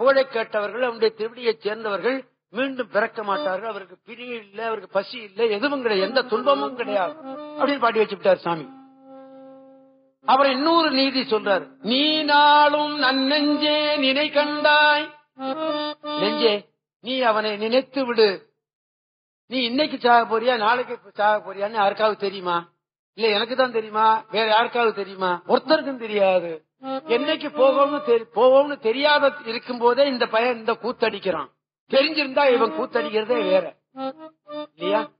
புகழை கேட்டவர்கள் அவனுடைய திருவடியைச் சேர்ந்தவர்கள் மீண்டும் பிறக்க மாட்டார்கள் அவருக்கு பிரி இல்லை அவருக்கு பசி இல்லை எதுவும் கிடையாது எந்த துன்பமும் கிடையாது அப்படின்னு பாடி வச்சுட்டார் சாமி அப்புறம் இன்னொரு நீதி சொல்றாரு நீ நாளும் நன்னெஞ்சே நினை கண்டாய் நெஞ்சே நீ அவனை நினைத்து விடு நீ இன்னைக்கு சாக போறியா நாளைக்கு சாக போறியான்னு யாருக்காவது தெரியுமா இல்ல எனக்கு தான் தெரியுமா வேற யாருக்காவது தெரியுமா ஒருத்தருக்கும் தெரியாது என்னைக்கு போகணும்னு தெரி- போவோம்னு தெரியாத இருக்கும் போதே இந்த பையன் இந்த கூத்தடிக்கிறான் தெரிஞ்சிருந்தா இவன் கூத்தடிக்கிறதே வேற இல்லையா